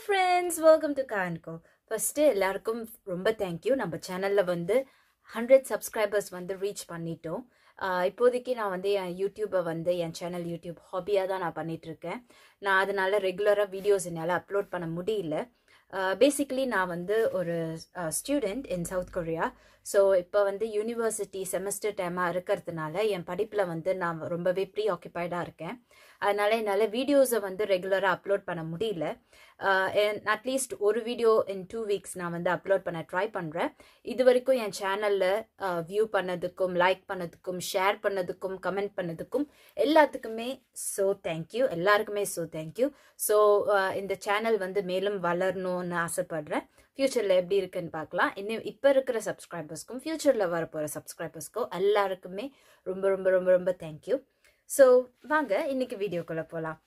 friends welcome to கான்கோ first எல்லாருக்கும் ரொம்ப தேங்க்யூ நம்ம சேனலில் வந்து ஹண்ட்ரட் சப்ஸ்கிரைபர்ஸ் வந்து ரீச் பண்ணிட்டோம் ஆஹ் இப்போதைக்கு நான் வந்து என் யூடியூப்பை வந்து என் சேனல் யூடியூப் ஹாபியாக தான் நான் பண்ணிகிட்ருக்கேன் நான் அதனால ரெகுலராக வீடியோஸ் என்னால் அப்லோட் பண்ண முடியல பேசிக்கலி நான் வந்து ஒரு student in South Korea so இப்போ வந்து யூனிவர்சிட்டி செமஸ்டர் டைமாக இருக்கிறதுனால என் படிப்பில் வந்து நான் ரொம்பவே ப்ரீ ஆக்கியபைடாக இருக்கேன் அதனால என்னால் வீடியோஸை வந்து ரெகுலராக அப்லோட் பண்ண முடியல அட்லீஸ்ட் ஒரு வீடியோ இன் டூ வீக்ஸ் நான் வந்து அப்லோட் பண்ண ட்ரை பண்ணுறேன் இது வரைக்கும் என் சேனலில் வியூ பண்ணதுக்கும் லைக் பண்ணதுக்கும் ஷேர் பண்ணதுக்கும் கமெண்ட் பண்ணதுக்கும் எல்லாத்துக்குமே ஸோ தேங்க்யூ எல்லாருக்குமே ஸோ தேங்க்யூ ஸோ இந்த சேனல் வந்து மேலும் வளரணும்னு ஆசைப்படுறேன் ஃப்யூச்சரில் எப்படி இருக்குன்னு பார்க்கலாம் இன்னும் இப்போ இருக்கிற சப்ஸ்கிரைபர்ஸ்க்கும் ஃப்யூச்சரில் வரப்போகிற சப்ஸ்கிரைபர்ஸ்க்கும் எல்லாருக்குமே ரொம்ப ரொம்ப ரொம்ப ரொம்ப தேங்க்யூ ஸோ வாங்க இன்னைக்கு வீடியோக்குள்ளே போகலாம்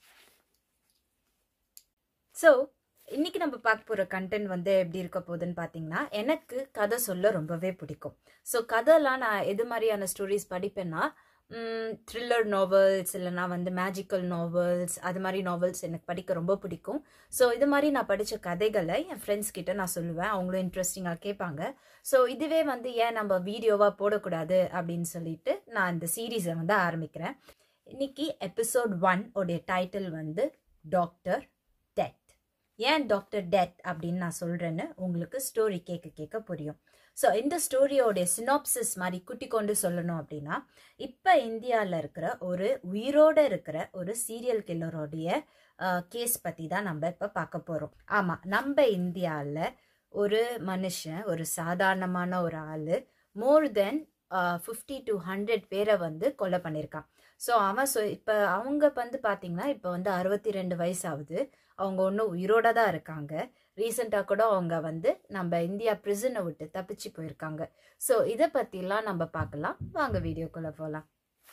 ஸோ இன்னைக்கு நம்ம பார்க்க போகிற கண்டென்ட் வந்து எப்படி இருக்க போகுதுன்னு பார்த்தீங்கன்னா எனக்கு கதை சொல்ல ரொம்பவே பிடிக்கும் ஸோ கதைலாம் நான் எது மாதிரியான ஸ்டோரிஸ் படிப்பேன்னா த்ரில்லர் நாவல்ஸ் இல்லைனா வந்து மேஜிக்கல் நாவல்ஸ் அது மாதிரி நாவல்ஸ் எனக்கு படிக்க ரொம்ப பிடிக்கும் ஸோ இது மாதிரி நான் படித்த கதைகளை என் ஃப்ரெண்ட்ஸ் கிட்ட நான் சொல்லுவேன் அவங்களும் இன்ட்ரெஸ்டிங்காக கேட்பாங்க ஸோ இதுவே வந்து ஏன் நம்ம வீடியோவாக போடக்கூடாது அப்படின்னு சொல்லிட்டு நான் இந்த சீரீஸை வந்து ஆரம்பிக்கிறேன் இன்னைக்கு எபிசோட் ஒன் உடைய டைட்டில் வந்து டாக்டர் டெத் ஏன் டாக்டர் டெத் அப்படின்னு நான் சொல்கிறேன்னு உங்களுக்கு ஸ்டோரி கேட்க கேட்க புரியும் ஸோ இந்த ஸ்டோரியோடைய சினாப்சிஸ் மாதிரி குட்டி கொண்டு சொல்லணும் அப்படின்னா இப்போ இந்தியாவில் இருக்கிற ஒரு உயிரோடு இருக்கிற ஒரு சீரியல் கில்லரோடைய கேஸ் பற்றி தான் நம்ம இப்போ பார்க்க போகிறோம் ஆமாம் நம்ம இந்தியாவில் ஒரு மனுஷன் ஒரு சாதாரணமான ஒரு ஆள் more than fifty to hundred பேரை வந்து கொலை பண்ணியிருக்கான் ஸோ அவன் சொ இப்போ அவங்க வந்து பார்த்தீங்கன்னா இப்போ வந்து அறுபத்தி ரெண்டு வயசு ஆகுது அவங்க ஒன்றும் உயிரோட தான் இருக்காங்க ரீசெண்டாக கூட அவங்க வந்து நம்ம இந்தியா பிரிசனை விட்டு தப்பிச்சு போயிருக்காங்க ஸோ இதை பற்றிலாம் நம்ம பார்க்கலாம் வாங்க வீடியோக்குள்ளே போகலாம்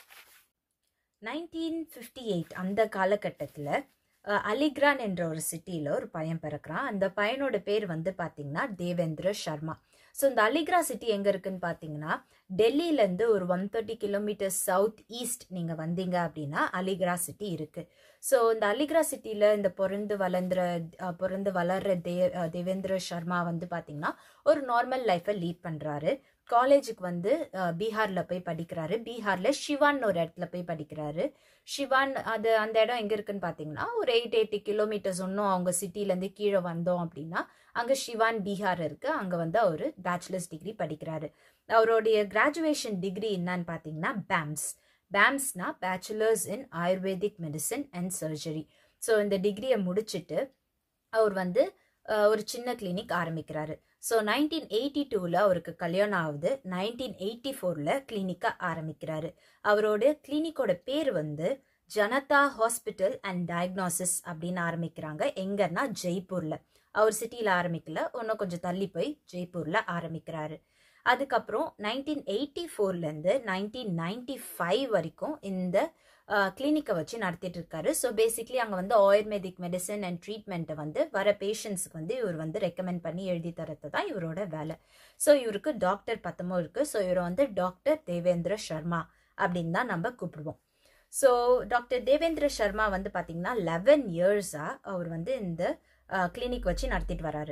நைன்டீன் ஃபிஃப்டி எயிட் அந்த காலகட்டத்தில் அலிகிரான் என்ற ஒரு சிட்டியில் ஒரு பையன் பிறக்கிறான் அந்த பையனோட பேர் வந்து பார்த்தீங்கன்னா தேவேந்திர சர்மா ஸோ இந்த அலிக்ரா சிட்டி எங்கே இருக்குன்னு பார்த்தீங்கன்னா டெல்லியிலேருந்து ஒரு one thirty kilometre south east நீங்கள் வந்தீங்க அப்படின்னா அலிக்ரா சிட்டி இருக்குது ஸோ இந்த அலிக்ரா சிட்டியில் இந்த பிறந்து வளர்ந்துற பிறந்து வளர்ற தே தேவேந்திர சர்மா வந்து பார்த்தீங்கன்னா ஒரு நார்மல் லைஃப்பை லீட் பண்ணுறாரு காலேஜுக்கு வந்து பீகாரில் போய் படிக்கிறாரு பீகாரில் ஷிவான் ஒரு இடத்துல போய் படிக்கிறாரு ஷிவான் அது அந்த இடம் எங்கே இருக்குன்னு பார்த்தீங்கன்னா ஒரு எயிட் எயிட்டி கிலோமீட்டர்ஸ் ஒன்றும் அவங்க சிட்டிலேருந்து கீழே வந்தோம் அப்படின்னா அங்கே ஷிவான் பீகார் இருக்குது அங்கே வந்து அவர் பேச்சுலர்ஸ் டிகிரி படிக்கிறாரு அவருடைய கிராஜுவேஷன் டிகிரி என்னன்னு பார்த்தீங்கன்னா பேம்ஸ் பேம்ஸ்னா bachelors in ayurvedic medicine and surgery so இந்த டிகிரியை முடிச்சுட்டு அவர் வந்து ஒரு சின்ன கிளினிக் ஆரம்பிக்கிறாரு ஸோ நைன்டீன் எயிட்டி டூவில் அவருக்கு கல்யாணம் ஆகுது நைன்டீன் எயிட்டி ஃபோரில் கிளினிக்கை ஆரம்பிக்கிறாரு அவரோட கிளினிக்கோட பேர் வந்து ஜனதா ஹாஸ்பிட்டல் அண்ட் டயக்னாசிஸ் அப்படின்னு ஆரம்பிக்கிறாங்க எங்கன்னா ஜெய்ப்பூரில் அவர் சிட்டியில் ஆரம்பிக்கல இன்னும் கொஞ்சம் தள்ளி போய் ஜெய்ப்பூரில் ஆரம்பிக்கிறாரு அதுக்கப்புறம் நைன்டீன் எயிட்டி ஃபோர்லேருந்து நைன்டீன் நைன்டி ஃபைவ் வரைக்கும் இந்த கிளினிக்கை வச்சு நடத்திட்டு இருக்காரு ஸோ பேசிக்லி அங்கே வந்து ஆயுர்வேதிக் மெடிசன் அண்ட் ட்ரீட்மெண்ட்டை வந்து வர பேஷண்ட்ஸுக்கு வந்து இவர் வந்து ரெக்கமெண்ட் பண்ணி எழுதி தரது தான் இவரோட வேலை ஸோ இவருக்கு டாக்டர் பத்தமும் இருக்குது ஸோ இவரை வந்து டாக்டர் தேவேந்திர சர்மா அப்படின்னு தான் நம்ம கூப்பிடுவோம் ஸோ டாக்டர் தேவேந்திர சர்மா வந்து பார்த்தீங்கன்னா லெவன் இயர்ஸாக அவர் வந்து இந்த கிளினிக் வச்சு நடத்திட்டு வராரு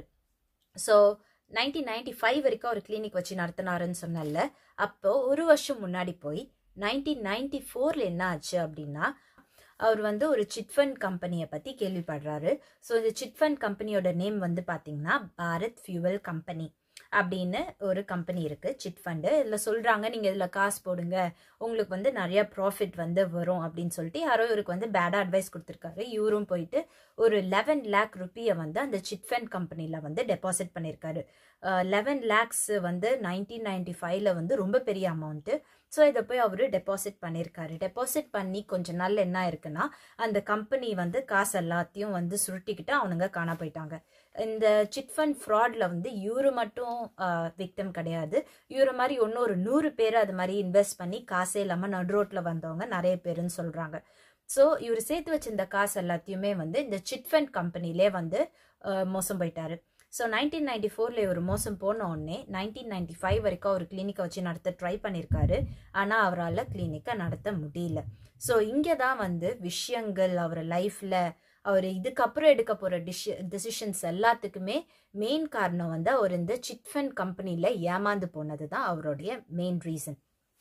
ஸோ நைன்டீன் நைன்டி ஃபைவ் வரைக்கும் அவர் கிளினிக் வச்சு நடத்தினாருன்னு சொன்னல அப்போ ஒரு வருஷம் முன்னாடி போய் நைன்டீன் நைன்டி ஃபோரில் என்ன ஆச்சு அப்படின்னா அவர் வந்து ஒரு சிட்ஃபண்ட் கம்பெனியை பற்றி கேள்விப்படுறாரு ஸோ இந்த சிட்ஃபண்ட் கம்பெனியோட நேம் வந்து பார்த்தீங்கன்னா பாரத் ஃபியூவல் கம்பெனி அப்படின்னு ஒரு கம்பெனி இருக்குது சிட் ஃபண்டு இதில் சொல்கிறாங்க நீங்கள் இதில் காசு போடுங்க உங்களுக்கு வந்து நிறையா ப்ராஃபிட் வந்து வரும் அப்படின்னு சொல்லிட்டு யாரோ இவருக்கு வந்து பேடாக அட்வைஸ் கொடுத்துருக்காரு இவரும் போயிட்டு ஒரு லெவன் லேக் ருப்பியை வந்து அந்த சிட் ஃபண்ட் கம்பெனியில் வந்து டெபாசிட் பண்ணியிருக்காரு லெவன் லேக்ஸ் வந்து நைன்டீன் நைன்டி ஃபைவ்ல வந்து ரொம்ப பெரிய அமௌண்ட்டு ஸோ இதை போய் அவர் டெபாசிட் பண்ணியிருக்காரு டெபாசிட் பண்ணி கொஞ்ச நாள் என்ன இருக்குன்னா அந்த கம்பெனி வந்து காசு எல்லாத்தையும் வந்து சுருட்டிக்கிட்டு அவனுங்க காண போயிட்டாங்க இந்த சிட் ஃபண்ட் ஃப்ராடில் வந்து இவரு மட்டும் விக்டம் கிடையாது இவரை மாதிரி ஒன்றும் ஒரு நூறு பேர் அது மாதிரி இன்வெஸ்ட் பண்ணி காசே இல்லாமல் நடு ரோட்டில் வந்தவங்க நிறைய பேருன்னு சொல்கிறாங்க ஸோ இவர் சேர்த்து வச்சிருந்த காசு எல்லாத்தையுமே வந்து இந்த சிட் ஃபண்ட் கம்பெனிலே வந்து மோசம் போயிட்டாரு ஸோ நைன்டீன் நைன்டி ஃபோரில் இவர் மோசம் போன உடனே நைன்டீன் நைன்டி ஃபைவ் வரைக்கும் அவர் கிளினிக்கை வச்சு நடத்த ட்ரை பண்ணியிருக்காரு ஆனால் அவரால் கிளினிக்கை நடத்த முடியல ஸோ இங்கே தான் வந்து விஷயங்கள் அவர் லைஃப்பில் அவர் இதுக்கப்புறம் எடுக்க போகிற டிஷ் டிசிஷன்ஸ் எல்லாத்துக்குமே மெயின் காரணம் வந்து அவர் இந்த சிட்ஃபண்ட் கம்பெனியில் ஏமாந்து போனது தான் அவருடைய main reason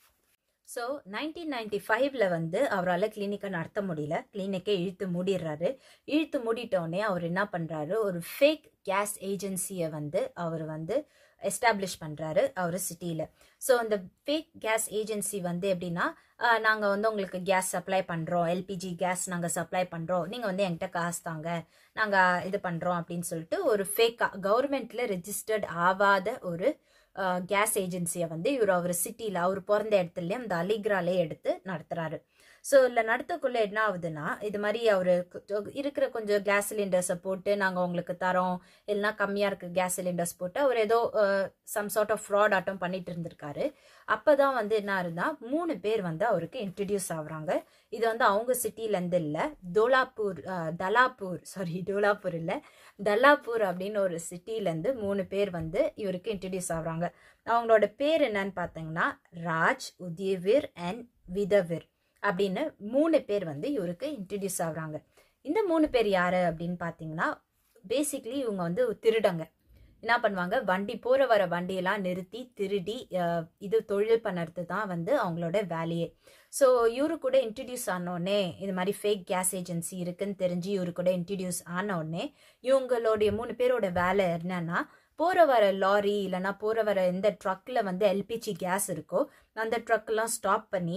so nineteen ninety ஃபைவ்ல வந்து அவரால் கிளினிக்கை நடத்த முடியல கிளினிக்கை இழுத்து மூடிடுறாரு இழுத்து மூடிட்டோடனே அவர் என்ன பண்ணுறாரு ஒரு ஃபேக் கேஸ் ஏஜென்சியை வந்து அவர் வந்து எஸ்டாப்ளிஷ் பண்ணுறாரு அவர் சிட்டியில் ஸோ அந்த ஃபேக் கேஸ் ஏஜென்சி வந்து எப்படின்னா நாங்கள் வந்து உங்களுக்கு கேஸ் சப்ளை பண்ணுறோம் எல்பிஜி கேஸ் நாங்கள் சப்ளை பண்ணுறோம் நீங்கள் வந்து என்கிட்ட காசு தாங்க நாங்கள் இது பண்ணுறோம் அப்படின்னு சொல்லிட்டு ஒரு ஃபேக்காக கவர்மெண்ட்டில் ரெஜிஸ்டர்ட் ஆகாத ஒரு கேஸ் ஏஜென்சியை வந்து இவர் அவர் சிட்டியில் அவர் பிறந்த இடத்துலயே அந்த அலிக்ராலே எடுத்து நடத்துகிறாரு ஸோ இதில் நடத்தக்குள்ளே என்ன ஆகுதுன்னா இது மாதிரி அவர் இருக்கிற கொஞ்சம் கேஸ் சிலிண்டர்ஸை போட்டு நாங்கள் உங்களுக்கு தரோம் இல்லைனா கம்மியாக இருக்க கேஸ் சிலிண்டர்ஸ் போட்டு அவர் ஏதோ சம் சார்ட் ஆஃப் ஃப்ராட் ஆட்டம் பண்ணிட்டு இருந்திருக்காரு அப்போ தான் வந்து என்ன இருந்தால் மூணு பேர் வந்து அவருக்கு இன்ட்ரடியூஸ் ஆகுறாங்க இது வந்து அவங்க சிட்டிலேருந்து இல்லை தோலாப்பூர் தலாப்பூர் சாரி டோலாப்பூர் இல்லை தலாப்பூர் அப்படின்னு ஒரு சிட்டிலேருந்து மூணு பேர் வந்து இவருக்கு இன்ட்ரடியூஸ் ஆகுறாங்க அவங்களோட பேர் என்னன்னு பார்த்தீங்கன்னா ராஜ் உதயவீர் அண்ட் விதவீர் அப்படின்னு மூணு பேர் வந்து இவருக்கு இன்ட்ரடியூஸ் ஆகுறாங்க இந்த மூணு பேர் யாரு அப்படின்னு பார்த்தீங்கன்னா பேசிக்லி இவங்க வந்து திருடங்க என்ன பண்ணுவாங்க வண்டி போகிற வர வண்டியெல்லாம் நிறுத்தி திருடி இது தொழில் பண்ணுறது தான் வந்து அவங்களோட வேலையே ஸோ இவரு கூட இன்ட்ரடியூஸ் ஆனோடனே இது மாதிரி ஃபேக் கேஸ் ஏஜென்சி இருக்குன்னு தெரிஞ்சு இவரு கூட இன்ட்ரடியூஸ் ஆனோடனே இவங்களுடைய மூணு பேரோட வேலை என்னன்னா போகிற வர லாரி இல்லைனா போகிற வர எந்த ட்ரக்கில் வந்து எல்பிஜி கேஸ் இருக்கோ அந்த ட்ரக்கெல்லாம் ஸ்டாப் பண்ணி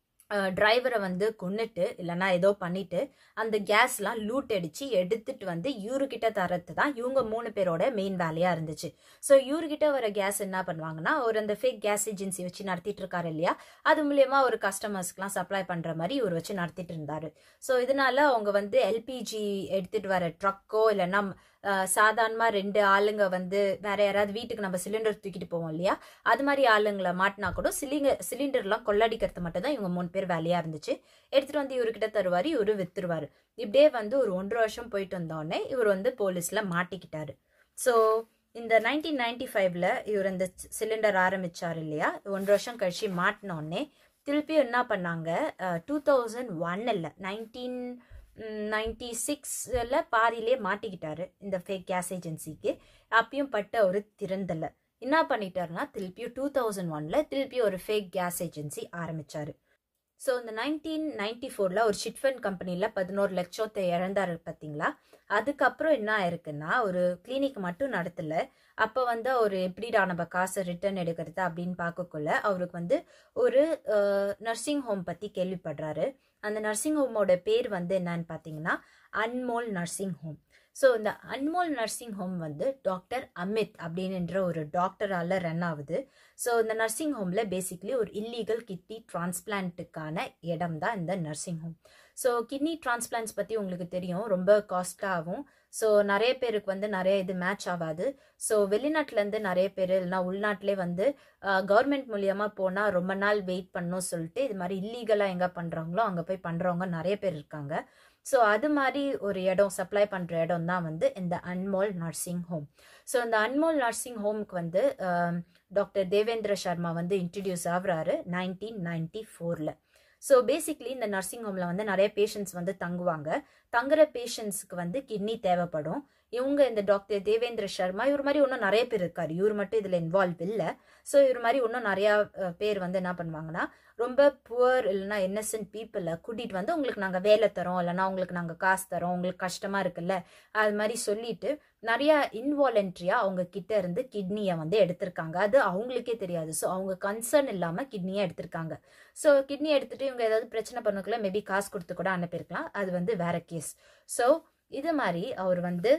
டிரைவரை வந்து கொன்னுட்டு இல்லைனா ஏதோ பண்ணிட்டு அந்த கேஸ்லாம் லூட் அடிச்சு எடுத்துட்டு வந்து இவருக்கிட்ட தரது தான் இவங்க மூணு பேரோட மெயின் வேலையாக இருந்துச்சு ஸோ இவர்கிட்ட வர கேஸ் என்ன பண்ணுவாங்கன்னா ஒரு அந்த ஃபேக் கேஸ் ஏஜென்சி வச்சு நடத்திட்டு இருக்காரு இல்லையா அது மூலயமா ஒரு கஸ்டமர்ஸ்க்குலாம் சப்ளை பண்ணுற மாதிரி இவர் வச்சு நடத்திட்டு இருந்தாரு ஸோ இதனால அவங்க வந்து எல்பிஜி எடுத்துட்டு வர ட்ரக்கோ இல்லைன்னா சாதாரணமாக ரெண்டு ஆளுங்க வந்து வேற யாராவது வீட்டுக்கு நம்ம சிலிண்டர் தூக்கிட்டு போவோம் இல்லையா அது மாதிரி ஆளுங்களை மாட்டினா கூட சிலிண்டர் சிலிண்டர்லாம் கொள்ளடிக்கிறது மட்டும் தான் இவங்க மூணு பேர் வேலையாக இருந்துச்சு எடுத்துகிட்டு வந்து இவர்கிட்ட தருவார் இவர் வித்துருவார் இப்படியே வந்து ஒரு ஒன்றரை வருஷம் போயிட்டு வந்தோடனே இவர் வந்து போலீஸில் மாட்டிக்கிட்டாரு ஸோ இந்த நைன்டீன் நைன்டி ஃபைவ்ல இவர் இந்த சிலிண்டர் ஆரம்பிச்சார் இல்லையா ஒன்றரை வருஷம் கழிச்சு மாட்டினோடனே திருப்பியும் என்ன பண்ணாங்க டூ தௌசண்ட் ஒன்னில் நைன்டீன் நைன்டி சிக்ஸில் பாதியிலே மாட்டிக்கிட்டாரு இந்த ஃபேக் கேஸ் ஏஜென்சிக்கு அப்பயும் பட்ட ஒரு திறந்தலை என்ன பண்ணிட்டாருன்னா திருப்பியும் டூ தௌசண்ட் ஒனில் திருப்பியும் ஒரு ஃபேக் கேஸ் ஏஜென்சி ஆரம்பித்தார் ஸோ இந்த நைன்டீன் நைன்டி ஃபோரில் ஒரு சிட்ஃபண்ட் கம்பெனியில் பதினோரு லட்சத்தை இழந்தாரு பார்த்தீங்களா அதுக்கப்புறம் என்ன ஆயிருக்குன்னா ஒரு கிளினிக் மட்டும் நடத்தல அப்போ வந்து அவர் எப்படிடா நம்ம காசை ரிட்டர்ன் எடுக்கிறது அப்படின்னு பார்க்கக்குள்ள அவருக்கு வந்து ஒரு நர்சிங் ஹோம் பற்றி கேள்விப்படுறாரு அந்த நர்சிங் ஹோமோட பேர் வந்து என்னன்னு பார்த்தீங்கன்னா அன்மோல் நர்சிங் ஹோம் ஸோ இந்த அன்மோல் நர்சிங் ஹோம் வந்து டாக்டர் அமித் அப்படின்ற ஒரு டாக்டரால் ரன் ஆகுது ஸோ இந்த நர்சிங் ஹோமில் பேசிக்லி ஒரு இல்லீகல் கிட்னி டிரான்ஸ்பிளான்ட்டுக்கான இடம் தான் இந்த nursing home so kidney transplants பற்றி உங்களுக்கு தெரியும் ரொம்ப காஸ்ட்டாகவும் ஸோ நிறைய பேருக்கு வந்து நிறைய இது மேட்ச் ஆகாது ஸோ வெளிநாட்டிலேருந்து நிறைய பேர் இல்லைனா உள்நாட்டிலே வந்து கவர்மெண்ட் மூலியமாக போனால் ரொம்ப நாள் வெயிட் பண்ணணும் சொல்லிட்டு இது மாதிரி இல்லீகலாக எங்கே பண்ணுறாங்களோ அங்கே போய் பண்ணுறவங்க நிறைய பேர் இருக்காங்க ஸோ அது மாதிரி ஒரு இடம் சப்ளை பண்ணுற இடம் தான் வந்து இந்த அன்மோல் நர்சிங் ஹோம் ஸோ இந்த அன்மோல் நர்சிங் ஹோமுக்கு வந்து டாக்டர் தேவேந்திர சர்மா வந்து இன்ட்ரடியூஸ் ஆகுறாரு நைன்டீன் நைன்டி ஃபோரில் ஸோ பேசிக்லி இந்த நர்சிங் ஹோமில் வந்து நிறைய பேஷண்ட்ஸ் வந்து தங்குவாங்க தங்குற பேஷண்ட்ஸ்க்கு வந்து கிட்னி தேவைப்படும் இவங்க இந்த டாக்டர் தேவேந்திர சர்மா இவர் மாதிரி இன்னும் நிறைய பேர் இருக்காரு இவர் மட்டும் இதில் இன்வால்வ் இல்லை ஸோ இவர் மாதிரி இன்னும் நிறையா பேர் வந்து என்ன பண்ணுவாங்கன்னா ரொம்ப புவர் இல்லைனா இன்னசென்ட் பீப்புளை கூட்டிகிட்டு வந்து உங்களுக்கு நாங்கள் வேலை தரோம் இல்லைனா உங்களுக்கு நாங்கள் காசு தரோம் உங்களுக்கு கஷ்டமாக இருக்குல்ல அது மாதிரி சொல்லிட்டு நிறையா இன்வாலண்ட்ரியாக அவங்க கிட்ட இருந்து கிட்னியை வந்து எடுத்திருக்காங்க அது அவங்களுக்கே தெரியாது ஸோ அவங்க கன்சர்ன் இல்லாமல் கிட்னியை எடுத்திருக்காங்க ஸோ கிட்னி எடுத்துகிட்டு இவங்க ஏதாவது பிரச்சனை பண்ணக்குள்ள மேபி காசு கொடுத்து கூட அனுப்பியிருக்கலாம் அது வந்து வேற கேஸ் ஸோ இது மாதிரி அவர் வந்து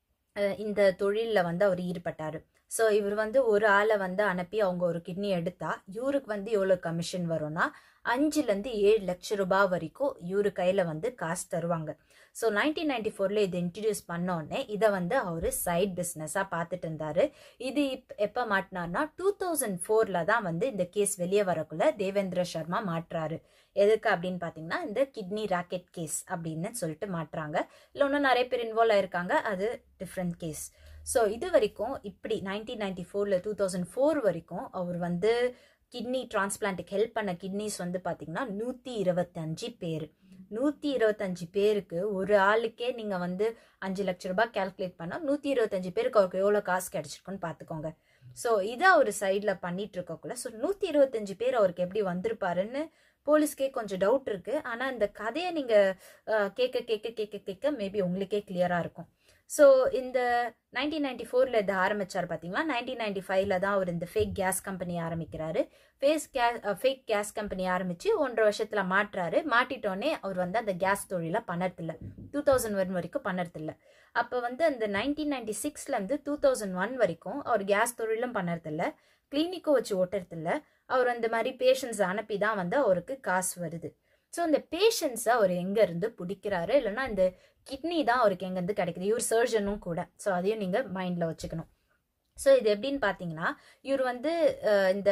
இந்த தொழிலில் வந்து அவர் ஈடுபட்டார் ஸோ இவர் வந்து ஒரு ஆளை வந்து அனுப்பி அவங்க ஒரு கிட்னி எடுத்தா இவருக்கு வந்து எவ்வளோ கமிஷன் வரும்னா அஞ்சுலேருந்து ஏழு லட்ச ரூபாய் வரைக்கும் இவரு கையில் வந்து காசு தருவாங்க ஸோ நைன்டீன் நைன்டி ஃபோரில் இதை இன்ட்ரடியூஸ் பண்ணோடனே இதை வந்து அவர் சைட் பிஸ்னஸாக பார்த்துட்டு இருந்தார் இது இப் எப்போ மாட்டினார்னா டூ தௌசண்ட் ஃபோரில் தான் வந்து இந்த கேஸ் வெளியே வரக்குள்ள தேவேந்திர சர்மா மாட்டுறாரு எதுக்கு அப்படின்னு பார்த்தீங்கன்னா இந்த கிட்னி ராக்கெட் கேஸ் அப்படின்னு சொல்லிட்டு மாட்டுறாங்க இல்லை இன்னும் நிறைய பேர் இன்வால்வ் ஆயிருக்காங்க அது டிஃப்ரெண்ட் கேஸ் ஸோ இது வரைக்கும் இப்படி நைன்டீன் நைன்டி ஃபோரில் டூ தௌசண்ட் ஃபோர் வரைக்கும் அவர் வந்து கிட்னி டிரான்ஸ்பிளான்ட்டுக்கு ஹெல்ப் பண்ண கிட்னிஸ் வந்து பார்த்தீங்கன்னா நூற்றி இருபத்தஞ்சு பேர் நூற்றி இருபத்தஞ்சு பேருக்கு ஒரு ஆளுக்கே நீங்கள் வந்து அஞ்சு லட்ச ரூபாய் கால்குலேட் பண்ணால் நூற்றி இருபத்தஞ்சு பேருக்கு அவருக்கு எவ்வளோ காசு கிடச்சிருக்குன்னு பார்த்துக்கோங்க ஸோ இதை அவர் சைடில் பண்ணிட்டு இருக்கக்குள்ள ஸோ நூற்றி இருபத்தஞ்சு பேர் அவருக்கு எப்படி வந்திருப்பாருன்னு போலீஸ்க்கே கொஞ்சம் டவுட் இருக்குது ஆனால் இந்த கதையை நீங்கள் கேட்க கேட்க கேட்க கேட்க மேபி உங்களுக்கே கிளியராக இருக்கும் ஸோ இந்த நைன்டீன் நைன்டி ஃபோரில் இதை ஆரம்பித்தார் பார்த்தீங்களா நைன்டீன் நைன்டி ஃபைவ்ல தான் அவர் இந்த ஃபேக் கேஸ் கம்பெனி ஆரம்பிக்கிறாரு fake gas fake gas company ஆரம்பித்து ஒன்றரை வருஷத்தில் மாட்டுறாரு மாட்டிட்டோன்னே அவர் வந்து அந்த கேஸ் தொழிலை பண்ணறதில்ல டூ தௌசண்ட் ஒன் வரைக்கும் பண்ணறதில்ல அப்போ வந்து அந்த நைன்டீன் நைன்டி சிக்ஸ்லேருந்து டூ தௌசண்ட் ஒன் வரைக்கும் அவர் கேஸ் தொழிலும் பண்ணறதில்ல கிளினிக்கும் வச்சு ஓட்டுறதில்ல அவர் அந்த மாதிரி பேஷண்ட்ஸ் அனுப்பி தான் வந்து அவருக்கு காசு வருது ஸோ இந்த பேஷண்ட்ஸை அவர் எங்கேருந்து பிடிக்கிறாரு இல்லைன்னா இந்த கிட்னி தான் அவருக்கு எங்கேருந்து கிடைக்குது இவர் சர்ஜனும் கூட ஸோ அதையும் நீங்கள் மைண்டில் வச்சுக்கணும் ஸோ இது எப்படின்னு பார்த்தீங்கன்னா இவர் வந்து இந்த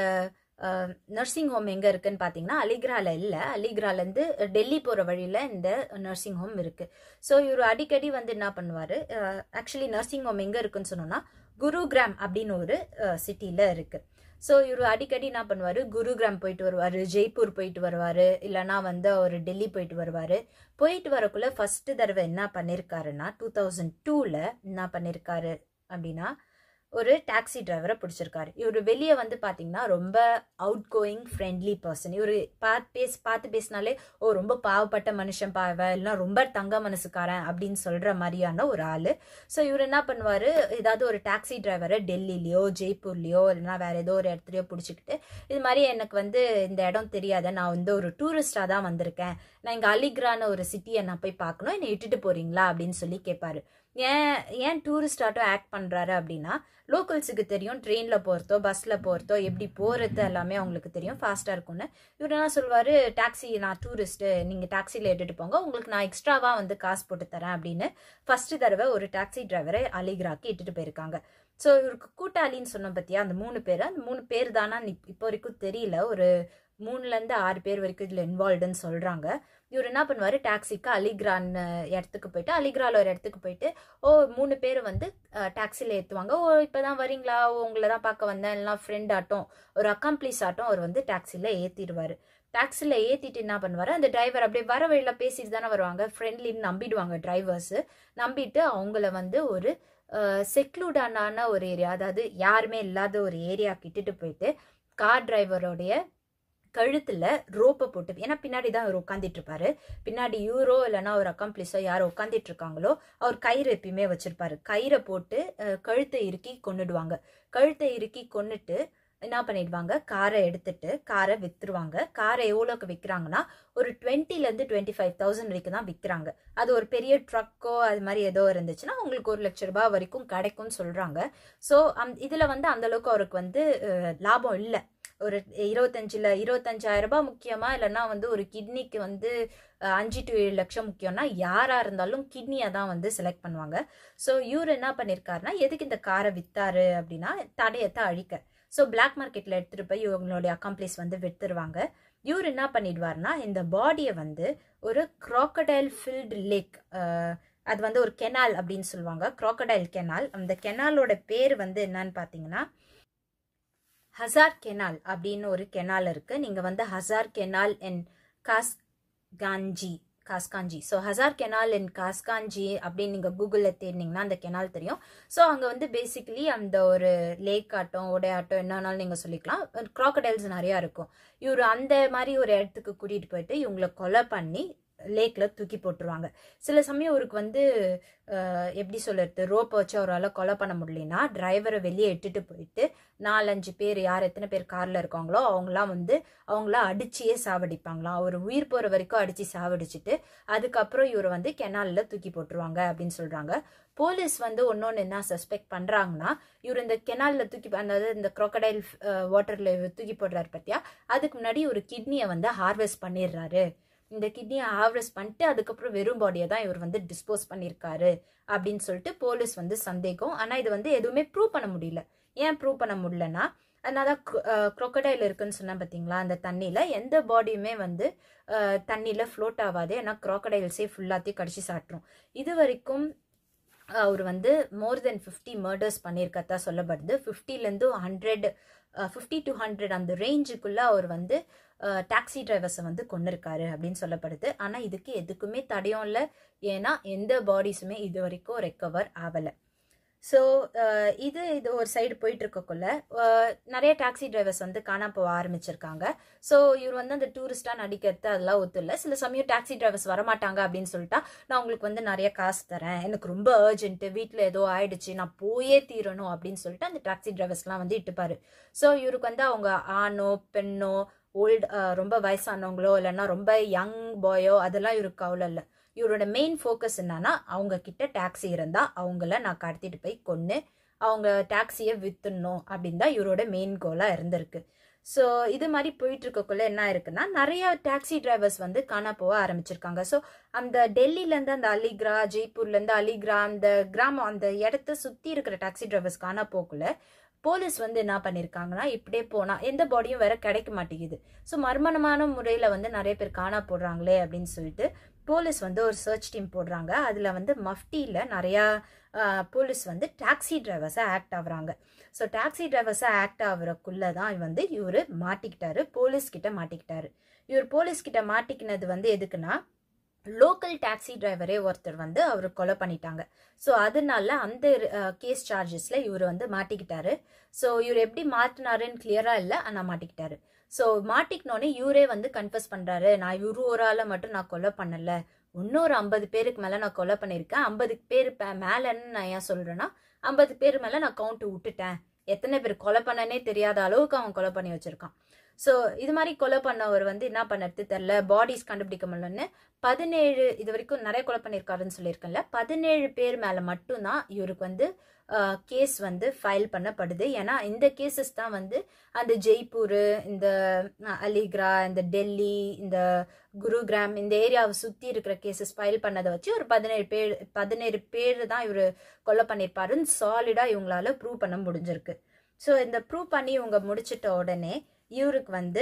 நர்சிங் ஹோம் எங்கே இருக்குன்னு பார்த்தீங்கன்னா அலிகிரால இல்லை அலிகிராலேருந்து டெல்லி போகிற வழியில் இந்த நர்சிங் ஹோம் இருக்குது ஸோ இவர் அடிக்கடி வந்து என்ன பண்ணுவார் ஆக்சுவலி நர்சிங் ஹோம் எங்கே இருக்குன்னு சொன்னோன்னா குருகிராம் அப்படின்னு ஒரு சிட்டியில் இருக்குது ஸோ இவர் அடிக்கடி என்ன பண்ணுவார் குருகிராம் போயிட்டு வருவார் ஜெய்ப்பூர் போயிட்டு வருவார் இல்லைனா வந்து அவர் டெல்லி போயிட்டு வருவார் போயிட்டு வரக்குள்ளே ஃபஸ்ட்டு தடவை என்ன பண்ணியிருக்காருன்னா டூ தௌசண்ட் டூவில் என்ன பண்ணியிருக்காரு அப்படின்னா ஒரு டாக்ஸி டிரைவரை பிடிச்சிருக்காரு இவர் வெளியே வந்து பார்த்தீங்கன்னா ரொம்ப அவுட் கோயிங் ஃப்ரெண்ட்லி பர்சன் இவர் பார்த்து பேச பார்த்து பேசினாலே ஓ ரொம்ப பாவப்பட்ட மனுஷன் பாவ இல்லைனா ரொம்ப தங்க மனசுக்காரன் அப்படின்னு சொல்கிற மாதிரியான ஒரு ஆள் ஸோ இவர் என்ன பண்ணுவார் ஏதாவது ஒரு டாக்ஸி டிரைவரை டெல்லிலேயோ ஜெய்ப்பூர்லேயோ இல்லைனா வேறு ஏதோ ஒரு இடத்துலையோ பிடிச்சிக்கிட்டு இது மாதிரி எனக்கு வந்து இந்த இடம் தெரியாத நான் வந்து ஒரு டூரிஸ்டாக தான் வந்திருக்கேன் நான் இங்கே அலிக்ரான ஒரு சிட்டியை நான் போய் பார்க்கணும் என்னை இட்டுட்டு போகிறீங்களா அப்படின்னு சொல்லி கேட்பாரு ஏன் ஏன் டூரிஸ்டாட்டும் ஆக்ட் பண்ணுறாரு அப்படின்னா லோக்கல்ஸுக்கு தெரியும் ட்ரெயினில் போகிறதோ பஸ்ஸில் போகிறதோ எப்படி போகிறது எல்லாமே அவங்களுக்கு தெரியும் ஃபாஸ்ட்டாக இருக்கும்னு இவர் என்ன சொல்வார் டாக்ஸி நான் டூரிஸ்ட்டு நீங்கள் டாக்ஸியில் எடுத்துகிட்டு போங்க உங்களுக்கு நான் எக்ஸ்ட்ராவாக வந்து காசு போட்டு தரேன் அப்படின்னு ஃபஸ்ட்டு தடவை ஒரு டாக்ஸி டிரைவரை அலிகிராக்கு இட்டுட்டு போயிருக்காங்க ஸோ இவருக்கு கூட்டாளின்னு சொன்ன பற்றியா அந்த மூணு பேர் அந்த மூணு பேர் தானா இப்போ வரைக்கும் தெரியல ஒரு மூணுலேருந்து ஆறு பேர் வரைக்கும் இதில் இன்வால்வ்டுன்னு சொல்கிறாங்க இவர் என்ன பண்ணுவார் டாக்ஸிக்கு அலிகிரான் இடத்துக்கு போயிட்டு அலிகிரால ஒரு இடத்துக்கு போயிட்டு ஓ மூணு பேர் வந்து டாக்ஸியில் ஏற்றுவாங்க ஓ இப்போ தான் வரீங்களா ஓ உங்களை தான் பார்க்க வந்தேன் எல்லாம் ஃப்ரெண்ட் ஆட்டம் ஒரு அக்காம்ப்ளிஸ் ஆட்டம் அவர் வந்து டாக்ஸியில் ஏற்றிடுவார் டாக்ஸியில் ஏற்றிட்டு என்ன பண்ணுவார் அந்த டிரைவர் அப்படியே வர வழியில் பேசிட்டு தானே வருவாங்க ஃப்ரெண்ட்லின்னு நம்பிடுவாங்க டிரைவர்ஸு நம்பிட்டு அவங்கள வந்து ஒரு செக்லூடான ஒரு ஏரியா அதாவது யாருமே இல்லாத ஒரு ஏரியா கிட்டுட்டு போயிட்டு கார் டிரைவரோடைய கழுத்தில் ரோப்பை போட்டு ஏன்னா பின்னாடி தான் அவர் உட்காந்துட்டு இருப்பாரு பின்னாடி யூரோ இல்லைனா ஒரு அக்காம்ப்ளிஸோ யாரோ உட்காந்துட்டு இருக்காங்களோ அவர் கயிறு எப்பயுமே வச்சிருப்பாரு கயிறை போட்டு கழுத்தை இறுக்கி கொண்டுடுவாங்க கழுத்தை இறுக்கி கொண்டுட்டு என்ன பண்ணிடுவாங்க காரை எடுத்துட்டு காரை வித்துருவாங்க காரை எவ்வளோக்கு விற்கிறாங்கன்னா ஒரு டுவெண்ட்டிலேருந்து டுவெண்ட்டி ஃபைவ் தௌசண்ட் வரைக்கும் தான் விற்கிறாங்க அது ஒரு பெரிய ட்ரக்கோ அது மாதிரி ஏதோ இருந்துச்சுன்னா உங்களுக்கு ஒரு லட்ச ரூபாய் வரைக்கும் கிடைக்கும்னு சொல்கிறாங்க ஸோ அந் இதில் வந்து அந்தளவுக்கு அவருக்கு வந்து லாபம் இல்லை ஒரு இருபத்தஞ்சில் இருபத்தஞ்சாயிரம் ரூபாய் முக்கியமா இல்லைன்னா வந்து ஒரு கிட்னிக்கு வந்து அஞ்சு டு ஏழு லட்சம் முக்கியம்னா யாராக இருந்தாலும் கிட்னியை தான் வந்து செலக்ட் பண்ணுவாங்க ஸோ இவர் என்ன பண்ணியிருக்காருன்னா எதுக்கு இந்த காரை வித்தாரு அப்படின்னா தடையத்தை அழிக்க ஸோ பிளாக் மார்க்கெட்டில் எடுத்துகிட்டு போய் இவங்களுடைய அக்காம்ப்ளிஸ் வந்து வித்துருவாங்க இவர் என்ன பண்ணிடுவார்னா இந்த பாடியை வந்து ஒரு க்ராக்கடைல் ஃபில்டு லேக் அது வந்து ஒரு கெனால் அப்படின்னு சொல்லுவாங்க க்ராக்கடைல் கெனால் அந்த கெனாலோட பேர் வந்து என்னன்னு பார்த்தீங்கன்னா ஹசார் கெனால் அப்படின்னு ஒரு கெனால் இருக்குது நீங்கள் வந்து Hazara canal in Kasganj Kasganj so Hazara canal in Kasganj அப்படின்னு நீங்கள் கூகுளில் தேடினீங்கன்னா அந்த கெனால் தெரியும் ஸோ அங்கே வந்து பேசிக்கலி அந்த ஒரு லேக் ஆட்டம் உடையாட்டம் என்னன்னாலும் நீங்கள் சொல்லிக்கலாம் க்ராக்கடைல்ஸ் நிறையா இருக்கும் இவர் அந்த மாதிரி ஒரு இடத்துக்கு கூட்டிகிட்டு போயிட்டு இவங்களை கொலை பண்ணி லேக்கில் தூக்கி போட்டுருவாங்க சில சமயம் அவருக்கு வந்து எப்படி சொல்கிறது ரோப்பை வச்சு அவரால் கொலை பண்ண முடியலனா டிரைவரை வெளியே இட்டுட்டு போயிட்டு நாலஞ்சு பேர் யார் எத்தனை பேர் காரில் இருக்காங்களோ அவங்களாம் வந்து அவங்கள அடிச்சியே சாவடிப்பாங்களாம் அவர் உயிர் போகிற வரைக்கும் அடித்து சாவடிச்சிட்டு அதுக்கப்புறம் இவரை வந்து கெனாலில் தூக்கி போட்டுருவாங்க அப்படின்னு சொல்கிறாங்க போலீஸ் வந்து ஒன்னொன்று என்ன சஸ்பெக்ட் பண்ணுறாங்கன்னா இவர் இந்த கெனாலில் தூக்கி அதாவது இந்த க்ரோக்கடைல் வாட்டரில் தூக்கி போடுறாரு பற்றியா அதுக்கு முன்னாடி ஒரு கிட்னியை வந்து ஹார்வெஸ்ட் பண்ணிடுறாரு இந்த கிட்னியை ஹார்வெஸ்ட் பண்ணிட்டு அதுக்கப்புறம் வெறும் பாடியை தான் இவர் வந்து டிஸ்போஸ் பண்ணியிருக்காரு அப்படின்னு சொல்லிட்டு போலீஸ் வந்து சந்தேகம் ஆனால் இது வந்து எதுவுமே ப்ரூவ் பண்ண முடியல ஏன் ப்ரூவ் பண்ண முடியலன்னா அதனால க்ரொக்கடைல் இருக்குன்னு சொன்னேன் பார்த்தீங்களா அந்த தண்ணியில் எந்த பாடியுமே வந்து தண்ணியில் ஃப்ளோட் ஆகாது ஏன்னா க்ராக்கடைல்ஸே ஃபுல்லாத்தையும் கடிச்சு சாட்டுரும் இது வரைக்கும் அவர் வந்து மோர் தென் ஃபிஃப்டி மர்டர்ஸ் பண்ணியிருக்கதா சொல்லப்படுது ஃபிஃப்டிலேருந்து ஹண்ட்ரட் ஃபிஃப்டி டு ஹண்ட்ரட் அந்த ரேஞ்சுக்குள்ளே அவர் வந்து டாக்ஸி டிரைவர்ஸை வந்து கொண்டிருக்காரு அப்படின்னு சொல்லப்படுது ஆனால் இதுக்கு எதுக்குமே தடையும் இல்லை ஏன்னா எந்த பாடிஸுமே இது வரைக்கும் ரெக்கவர் ஆகலை ஸோ இது இது ஒரு சைடு போயிட்டு இருக்கக்குள்ள அஹ், நிறைய டாக்ஸி டிரைவர்ஸ் வந்து காணாம போக ஆரம்பிச்சிருக்காங்க ஸோ இவர் வந்து அந்த டூரிஸ்டாக நடிக்கிறது அதெல்லாம் ஒத்துல்ல சில சமயம் டாக்ஸி டிரைவர்ஸ் வரமாட்டாங்க அப்படின்னு சொல்லிட்டா நான் உங்களுக்கு வந்து நிறைய காசு தரேன் எனக்கு ரொம்ப அர்ஜென்ட்டு வீட்டில் ஏதோ ஆயிடுச்சு நான் போயே தீரணும் அப்படின்னு சொல்லிட்டு அந்த டாக்ஸி டிரைவர்ஸ்லாம் வந்து இட்டுப்பாரு ஸோ இவருக்கு வந்து அவங்க ஆணோ பெண்ணோ ஓல்டு ரொம்ப வயசானவங்களோ இல்லைன்னா ரொம்ப யங் பாயோ அதெல்லாம் இவருக்கு அவ்வளோ இல்லை இவரோட மெயின் ஃபோக்கஸ் என்னன்னா அவங்க கிட்ட டாக்ஸி இருந்தா அவங்கள நான் கடத்திட்டு போய் கொன்று அவங்க டாக்ஸியை வித்துடணும் அப்படின்னு தான் இவரோட மெயின் கோலாக இருந்திருக்கு ஸோ இது மாதிரி போயிட்டு இருக்கக்குள்ள என்ன இருக்குன்னா நிறைய டாக்ஸி டிரைவர்ஸ் வந்து காணா போக ஆரம்பிச்சிருக்காங்க ஸோ அந்த டெல்லியிலேருந்து அந்த அலிக்ரா ஜெய்ப்பூர்லேருந்து அலிக்ரா அந்த கிராமம் அந்த இடத்த சுற்றி இருக்கிற டாக்ஸி டிரைவர்ஸ் காணா போக்குள்ள போலீஸ் வந்து என்ன பண்ணியிருக்காங்கன்னா இப்படியே போனால் எந்த பாடியும் வேற கிடைக்க மாட்டேங்குது ஸோ மர்மணமான முறையில் வந்து நிறைய பேர் காணா போடுறாங்களே அப்படின்னு சொல்லிட்டு போலீஸ் வந்து ஒரு சர்ச் டீம் போடுறாங்க அதில் வந்து மஃப்டியில் நிறையா போலீஸ் வந்து டாக்ஸி டிரைவர்ஸாக ஆக்ட் ஆகுறாங்க ஸோ டாக்ஸி டிரைவர்ஸாக ஆக்ட் ஆகுறக்குள்ளே தான் வந்து இவர் மாட்டிக்கிட்டாரு போலீஸ் கிட்ட மாட்டிக்கிட்டாரு இவர் போலீஸ் கிட்ட மாட்டிக்கினது வந்து எதுக்குன்னா லோக்கல் டாக்ஸி டிரைவரே ஒருத்தர் வந்து அவர் கொலை பண்ணிட்டாங்க ஸோ அதனால அந்த கேஸ் சார்ஜஸில் இவர் வந்து மாட்டிக்கிட்டாரு ஸோ இவர் எப்படி மாட்டினாருன்னு கிளியராக இல்லை ஆனால் மாட்டிக்கிட்டாரு ஸோ மாட்டிக்கினோடனே இவரே வந்து கன்ஃபஸ் பண்ணுறாரு நான் இவரு ஒரு ஆளை மட்டும் நான் கொலை பண்ணலை இன்னொரு ஐம்பது பேருக்கு மேலே நான் கொலை பண்ணியிருக்கேன் ஐம்பது பேர் மேலேன்னு நான் ஏன் சொல்கிறேன்னா ஐம்பது பேர் மேலே நான் கவுண்ட் விட்டுட்டேன் எத்தனை பேர் கொலை பண்ணனே தெரியாத அளவுக்கு அவன் கொலை பண்ணி வச்சிருக்கான் ஸோ இது மாதிரி கொலை பண்ணவர் வந்து என்ன பண்ணறது தெரில பாடிஸ் கண்டுபிடிக்க முடியலன்னு பதினேழு இது வரைக்கும் நிறைய கொலை பண்ணியிருக்காருன்னு சொல்லியிருக்கேன்ல பதினேழு பேர் மேலே மட்டும்தான் இவருக்கு வந்து கேஸ் வந்து ஃபைல் பண்ணப்படுது ஏன்னா இந்த கேசஸ் தான் வந்து அந்த ஜெய்ப்பூர் இந்த அஹ், அலிக்ரா இந்த டெல்லி இந்த குருகிராம் இந்த ஏரியாவை சுற்றி இருக்கிற கேசஸ் ஃபைல் பண்ணதை வச்சு ஒரு பதினேழு பேர் பதினேழு பேர் தான் இவர் கொலை பண்ணியிருப்பாருன்னு சாலிடாக இவங்களால ப்ரூவ் பண்ண முடிஞ்சிருக்கு ஸோ இந்த ப்ரூவ் பண்ணி இவங்க முடிச்சிட்ட உடனே இவருக்கு வந்து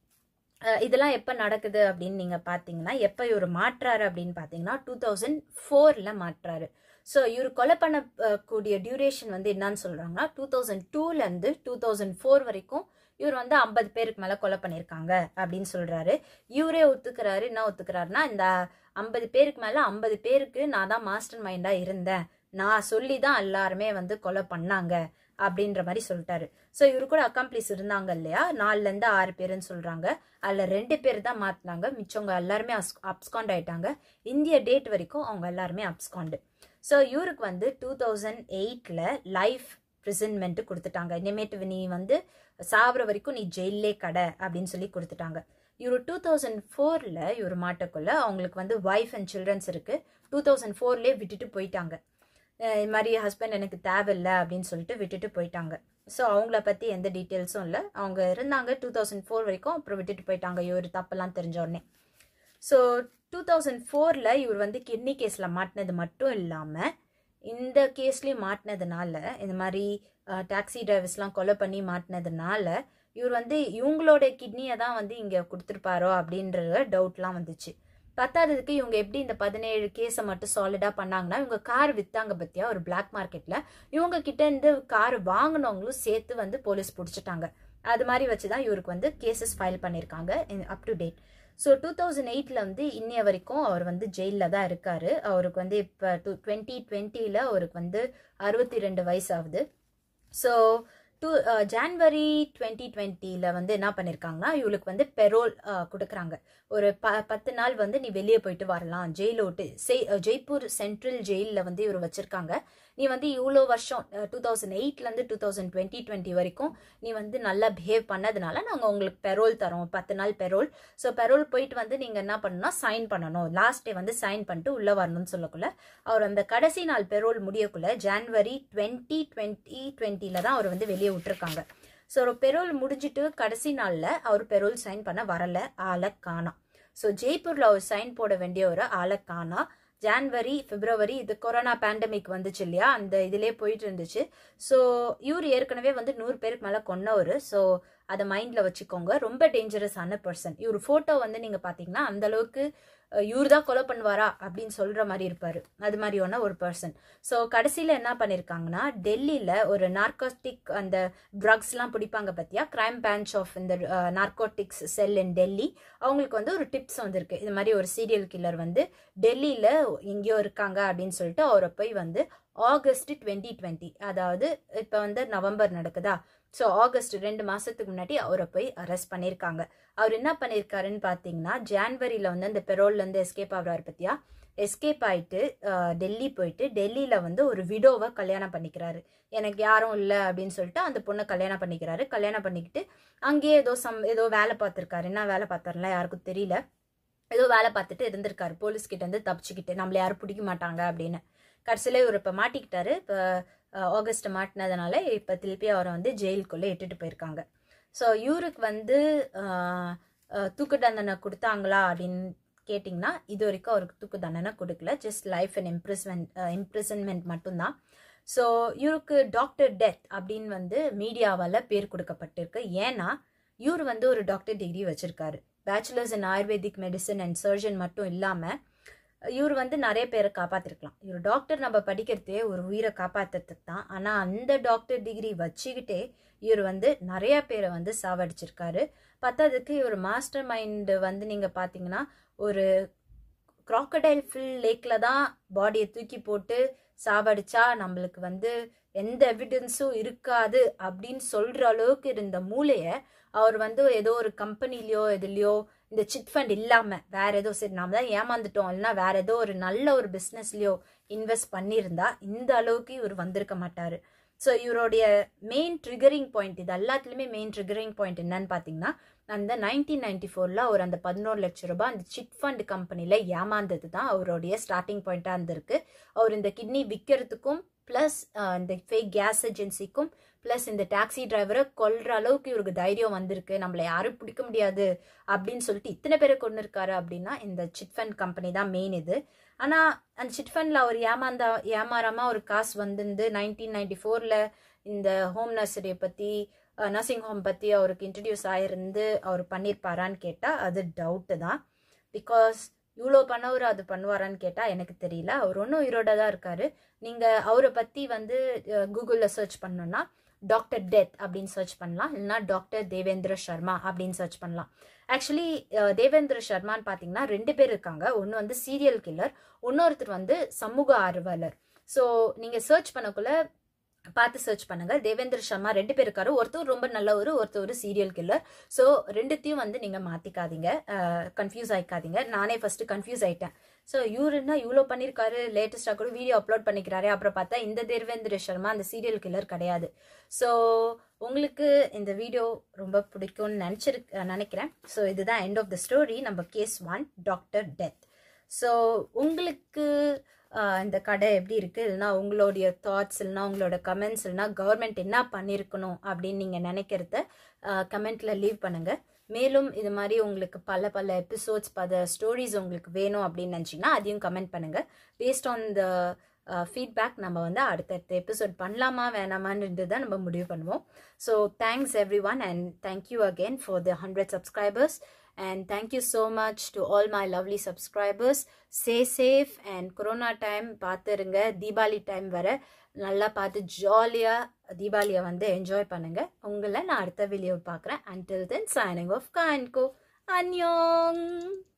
அஹ், இதெல்லாம் எப்போ நடக்குது அப்படின்னு நீங்கள் பார்த்தீங்கன்னா எப்போ இவர் மாட்டுறாரு அப்படின்னு பார்த்தீங்கன்னா டூ தௌசண்ட் ஃபோரில் மாட்டுறாரு ஸோ இவர் கொலை பண்ண அஹ், கூடிய டியூரேஷன் வந்து என்னன்னு சொல்கிறாங்கன்னா டூ தௌசண்ட் டூலேருந்து டூ தௌசண்ட் ஃபோர் வரைக்கும் இவர் வந்து ஐம்பது பேருக்கு மேலே கொலை பண்ணியிருக்காங்க அப்படின்னு சொல்கிறாரு இவரே ஒத்துக்கிறாரு என்ன ஒத்துக்கிறாருன்னா இந்த ஐம்பது பேருக்கு மேலே ஐம்பது பேருக்கு நான் தான் மாஸ்டர் மைண்டாக இருந்தேன் நான் சொல்லி தான் எல்லாருமே வந்து கொலை பண்ணாங்க அப்படின்ற மாதிரி சொல்லிட்டாரு ஸோ இவரு கூட அக்காம்ப்ளிஸ் இருந்தாங்க இல்லையா நாலுலேருந்து ஆறு பேருன்னு சொல்கிறாங்க அதில் ரெண்டு பேர் தான் மாற்றினாங்க மிச்சவங்க எல்லாருமே அப்ஸ்காண்ட் ஆயிட்டாங்க இந்திய டேட் வரைக்கும் அவங்க எல்லாருமே அப்ஸ்காண்டு ஸோ இவருக்கு வந்து டூ தௌசண்ட் எயிட்டில் லைஃப் ப்ரிசன்மெண்ட் கொடுத்துட்டாங்க இனிமேட்டு நீ வந்து சாவர வரைக்கும் நீ ஜெயிலே கடை அப்படின்னு சொல்லி கொடுத்துட்டாங்க இவர் டூ தௌசண்ட் ஃபோரில் இவர் மாட்டக்குள்ள அவங்களுக்கு வந்து ஒய்ஃப் அண்ட் சில்ட்ரன்ஸ் இருக்குது டூ தௌசண்ட் ஃபோர்லேயே விட்டுட்டு போயிட்டாங்க அஹ் இது மாதிரி ஹஸ்பண்ட் எனக்கு தேவையில்லை அப்படின்னு சொல்லிட்டு விட்டுட்டு போயிட்டாங்க ஸோ அவங்கள பற்றி எந்த டீட்டெயில்ஸும் இல்லை அவங்க இருந்தாங்க டூ தௌசண்ட் ஃபோர் வரைக்கும் அப்புறம் விட்டுட்டு போயிட்டாங்க இவர் தப்பெல்லாம் தெரிஞ்ச உடனே ஸோ டூ தௌசண்ட் ஃபோரில் இவர் வந்து கிட்னி கேஸில் மாட்டினது மட்டும் இல்லாமல் இந்த கேஸ்லேயும் மாட்டினதுனால இந்த மாதிரி டாக்ஸி டிரைவர்ஸ்லாம் கொலை பண்ணி மாட்டினதுனால இவர் வந்து இவங்களோட கிட்னியை தான் வந்து இங்கே கொடுத்துருப்பாரோ அப்படின்ற டவுட்லாம் வந்துச்சு பத்தாததுக்கு இவங்க எப்படி இந்த பதினேழு கேஸை மட்டும் சாலிடாக பண்ணாங்கன்னா இவங்க கார் விற்றாங்க பற்றியா ஒரு பிளாக் மார்க்கெட்டில் இவங்க கிட்ட இருந்து கார் வாங்கினவங்களும் சேர்த்து வந்து போலீஸ் பிடிச்சிட்டாங்க அது மாதிரி வச்சு தான் இவருக்கு வந்து கேசஸ் ஃபைல் பண்ணியிருக்காங்க up to date so two thousand எயிட்டில் வந்து இன்னைய வரைக்கும் அவர் வந்து ஜெயிலில் தான் இருக்கார் அவருக்கு வந்து இப்போ டூ டுவெண்ட்டி டுவெண்ட்டியில் அவருக்கு வந்து அறுபத்தி ரெண்டு வயசு ஆகுது ஸோ டூ ஜான்வரி டுவெண்ட்டி டுவெண்ட்டியில் வந்து என்ன பண்ணியிருக்காங்கன்னா இவளுக்கு வந்து பெரோல் கொடுக்குறாங்க ஒரு ப பத்து நாள் வந்து நீ வெளியே போயிட்டு வரலாம் ஜெயில விட்டு செய் ஜெய்ப்பூர் சென்ட்ரல் ஜெயிலில் வந்து இவர் வச்சுருக்காங்க நீ வந்து இவ்வளோ வருஷம் டூ தௌசண்ட் எயிட்லேருந்து டூ தௌசண்ட் டுவெண்ட்டி டுவெண்ட்டி வரைக்கும் நீ வந்து நல்லா பிஹேவ் பண்ணதுனால நாங்கள் உங்களுக்கு பெரோல் தரோம் பத்து நாள் பெரோல் ஸோ பெரோல் போயிட்டு வந்து நீங்கள் என்ன பண்ணணும்னா சைன் பண்ணணும் லாஸ்ட் டே வந்து சைன் பண்ணிட்டு உள்ளே வரணும்னு சொல்லக்குள்ள அவர் அந்த கடைசி நாள் பெரோல் முடியக்குள்ள ஜான்வரி டுவெண்ட்டி டுவெண்ட்டி டுவெண்ட்டியில் தான் அவர் வந்து வெளியே விட்டுருக்காங்க ஸோ ஒரு பெரோல் முடிஞ்சிட்டு கடைசி நாளில் அவர் பெரோல் சைன் பண்ண வரல ஆளை காணா ஸோ ஜெய்ப்பூரில் அவர் சைன் போட வேண்டிய ஒரு ஆளை காணா ஜான்வரி பிப்ரவரி இது கொரோனா பேண்டமிக் வந்துச்சு இல்லையா அந்த இதிலே போயிட்டு இருந்துச்சு ஸோ இவர் ஏற்கனவே வந்து நூறு பேருக்கு மேலே கொன்னவர் ஸோ அதை மைண்டில் வச்சுக்கோங்க ரொம்ப டேஞ்சரஸான பர்சன் இவர் ஃபோட்டோ வந்து நீங்கள் பார்த்தீங்கன்னா அந்த அளவுக்கு இவர் தான் கொலை பண்ணுவாரா அப்படின்னு சொல்கிற மாதிரி இருப்பார் அது மாதிரியான ஒரு பர்சன் ஸோ கடைசியில் என்ன பண்ணியிருக்காங்கன்னா டெல்லியில் ஒரு நார்கோட்டிக் அந்த ட்ரக்ஸ்லாம் பிடிப்பாங்க பார்த்தியா கிரைம் பேஞ்ச் ஆஃப் இந்த நார்கோட்டிக்ஸ் செல் இன் டெல்லி அவங்களுக்கு வந்து ஒரு டிப்ஸ் வந்திருக்கு இது மாதிரி ஒரு சீரியல் கில்லர் வந்து டெல்லியில் எங்கேயோ இருக்காங்க அப்படின்னு சொல்லிட்டு அவரை போய் வந்து ஆகஸ்ட் டுவெண்ட்டி டுவெண்ட்டி அதாவது இப்போ வந்து நவம்பர் நடக்குதா ஸோ ஆகஸ்ட் ரெண்டு மாதத்துக்கு முன்னாடி அவரை போய் அரெஸ்ட் பண்ணியிருக்காங்க அவர் என்ன பண்ணியிருக்காருன்னு பார்த்தீங்கன்னா ஜான்வரியில் வந்து அந்த பெரோல்லேருந்து எஸ்கேப் ஆகிறாரு பற்றியா எஸ்கேப் ஆகிட்டு டெல்லி போயிட்டு டெல்லியில் வந்து ஒரு விடோவை கல்யாணம் பண்ணிக்கிறாரு எனக்கு யாரும் இல்லை அப்படின்னு சொல்லிட்டு அந்த பொண்ணை கல்யாணம் பண்ணிக்கிறாரு கல்யாணம் பண்ணிக்கிட்டு அங்கேயே ஏதோ சம் ஏதோ வேலை பார்த்துருக்காரு என்ன வேலை பார்த்தாருலாம் யாருக்கும் தெரியல ஏதோ வேலை பார்த்துட்டு இருந்திருக்காரு போலீஸ் கிட்ட இருந்து தப்பிச்சுக்கிட்டு நம்மள யாரும் பிடிக்க மாட்டாங்க அப்படின்னு கடைசியில் இவர் இப்போ மாட்டிக்கிட்டாரு இப்போ ஆகஸ்ட் மாட்டினதுனால இப்போ திருப்பி அவரை வந்து ஜெயிலுக்குள்ளே இட்டுட்டு போயிருக்காங்க ஸோ இவருக்கு வந்து தூக்கு தண்டனை கொடுத்தாங்களா அப்படின்னு கேட்டிங்கன்னா இது வரைக்கும் அவருக்கு தூக்கு தண்டனை கொடுக்கல just life and imprisonment imprisonment மட்டும்தான் ஸோ இவருக்கு டாக்டர் டெத் அப்படின்னு வந்து மீடியாவால் பேர் கொடுக்கப்பட்டிருக்கு ஏன்னா இவர் வந்து ஒரு டாக்டர் டிகிரி வச்சுருக்காரு bachelors in ayurvedic medicine and surgeon மட்டும் இல்லாமல் இவர் வந்து நிறைய பேரை காப்பாற்றிருக்கலாம் இவர் டாக்டர் நம்ம படிக்கிறதே ஒரு உயிரை காப்பாற்றுறதுக்கு தான் ஆனால் அந்த டாக்டர் டிகிரி வச்சுக்கிட்டே இவர் வந்து நிறைய பேரை வந்து சாவடிச்சிருக்காரு பத்தாததுக்கு இவர் மாஸ்டர் மைண்டு வந்து நீங்கள் பார்த்தீங்கன்னா ஒரு க்ராக்கடைல் ஃபில் லேக்கில் தான் பாடியை தூக்கி போட்டு சாவடிச்சா நம்மளுக்கு வந்து எந்த எவிடன்ஸும் இருக்காது அப்படின்னு சொல்கிற அளவுக்கு இருந்த மூளையை அவர் வந்து ஏதோ ஒரு கம்பெனிலையோ எதுலையோ இந்த சிட் ஃபண்ட் இல்லாமல் வேற ஏதோ சரி நாம தான் ஏமாந்துட்டோம் இல்லைனா வேற ஏதோ ஒரு நல்ல ஒரு பிஸ்னஸ்லையோ இன்வெஸ்ட் பண்ணியிருந்தா இந்த அளவுக்கு இவர் வந்திருக்க மாட்டார் ஸோ இவருடைய மெயின் ட்ரிகரிங் பாயிண்ட் இது எல்லாத்துலேயுமே மெயின் ட்ரிகரிங் பாயிண்ட் என்னன்னு பார்த்தீங்கன்னா அந்த நைன்டீன் நைன்டி ஃபோரில் அவர் அந்த பதினோரு லட்ச ரூபாய் அந்த சிட் ஃபண்ட் கம்பெனியில் ஏமாந்தது தான் அவருடைய ஸ்டார்டிங் பாயிண்ட்டாக இருந்திருக்கு அவர் இந்த கிட்னி விற்கிறதுக்கும் ப்ளஸ் இந்த ஃபேக் கேஸ் ஏஜென்சிக்கும் ப்ளஸ் இந்த டாக்ஸி டிரைவரை கொல்ற அளவுக்கு இவருக்கு தைரியம் வந்திருக்கு நம்மளை யாரும் பிடிக்க முடியாது அப்படின்னு சொல்லிட்டு இத்தனை பேரை கொண்டு இருக்காரு அப்படின்னா இந்த சிட் ஃபண்ட் கம்பெனி தான் மெயின் இது ஆனால் அந்த சிட் ஃபண்டில் அவர் ஏமாந்தா ஏமாறாமல் ஒரு காசு வந்திருந்து நைன்டீன் நைன்டி ஃபோரில் இந்த ஹோம் நர்சரியை பற்றி நர்சிங் ஹோம் பற்றி அவருக்கு இன்ட்ரடியூஸ் ஆகிருந்து அவர் பண்ணியிருப்பாரான்னு கேட்டால் அது டவுட்டு தான் பிகாஸ் இவ்வளோ பண்ணவர் அது பண்ணுவாரான்னு கேட்டால் எனக்கு தெரியல அவர் ஒன்றும் உயிரோட தான் இருக்காரு நீங்கள் அவரை பற்றி வந்து கூகுளில் சர்ச் பண்ணோன்னா டாக்டர் டெத் அப்படின்னு சர்ச் பண்ணலாம் இல்லைனா டாக்டர் தேவேந்திர சர்மா அப்படின்னு சர்ச் பண்ணலாம் ஆக்சுவலி தேவேந்திர சர்மான்னு பார்த்தீங்கன்னா ரெண்டு பேர் இருக்காங்க ஒன்று வந்து சீரியல் கில்லர் இன்னொருத்தர் வந்து சமூக ஆர்வலர் ஸோ நீங்கள் சர்ச் பண்ணக்குள்ள பார்த்து சர்ச் பண்ணுங்க தேவேந்திர சர்மா ரெண்டு பேர் இருக்காரு ஒருத்தர் ரொம்ப நல்லவர் ஒருத்தர் ஒரு சீரியல் கில்லர் ஸோ ரெண்டுத்தையும் வந்து நீங்கள் மாற்றிக்காதீங்க கன்ஃபியூஸ் ஆகிக்காதீங்க நானே ஃபர்ஸ்ட் கன்ஃபியூஸ் ஆயிட்டேன் ஸோ இவருன்னா இவ்வளோ பண்ணியிருக்காரு லேட்டஸ்ட்டாக கூட வீடியோ அப்லோட் பண்ணிக்கிறாரு அப்புறம் பார்த்தா இந்த தேவேந்திர சர்மா அந்த சீரியல் கில்லர் கிடையாது ஸோ உங்களுக்கு இந்த வீடியோ ரொம்ப பிடிக்கும்னு நினச்சிரு நினைக்கிறேன் ஸோ இதுதான் எண்ட் ஆஃப் த ஸ்டோரி நம்ம case one doctor death so உங்களுக்கு இந்த கடை எப்படி இருக்குது இல்லைனா உங்களுடைய தாட்ஸ் இல்லைனா உங்களோட கமெண்ட்ஸ் இல்லைனா கவர்மெண்ட் என்ன பண்ணியிருக்கணும் அப்படின்னு நீங்கள் நினைக்கிறத கமெண்ட்டில் லீவ் பண்ணுங்கள் மேலும் இது மாதிரி உங்களுக்கு பல பல எபிசோட்ஸ் பல ஸ்டோரிஸ் உங்களுக்கு வேணும் அப்படின்னு நினச்சிங்கன்னா அதையும் கமெண்ட் பண்ணுங்கள் பேஸ்ட் ஆன் த ஃபீட்பேக் நம்ம வந்து அடுத்தடுத்த எபிசோட் பண்ணலாமா வேணாமான்னு தான் நம்ம முடிவு பண்ணுவோம் so thanks everyone and thank you again for the hundred subscribers and thank you so much to all my lovely subscribers stay safe and corona time பார்த்துருங்க தீபாவளி டைம் வர நல்லா பார்த்து ஜாலியாக தீபாவளியை வந்து என்ஜாய் பண்ணுங்க உங்களை நான் அடுத்த வீடியோ பார்க்குறேன் அன்டில் தென் சைனிங் ஆஃப் கான்கோ அன்யோங்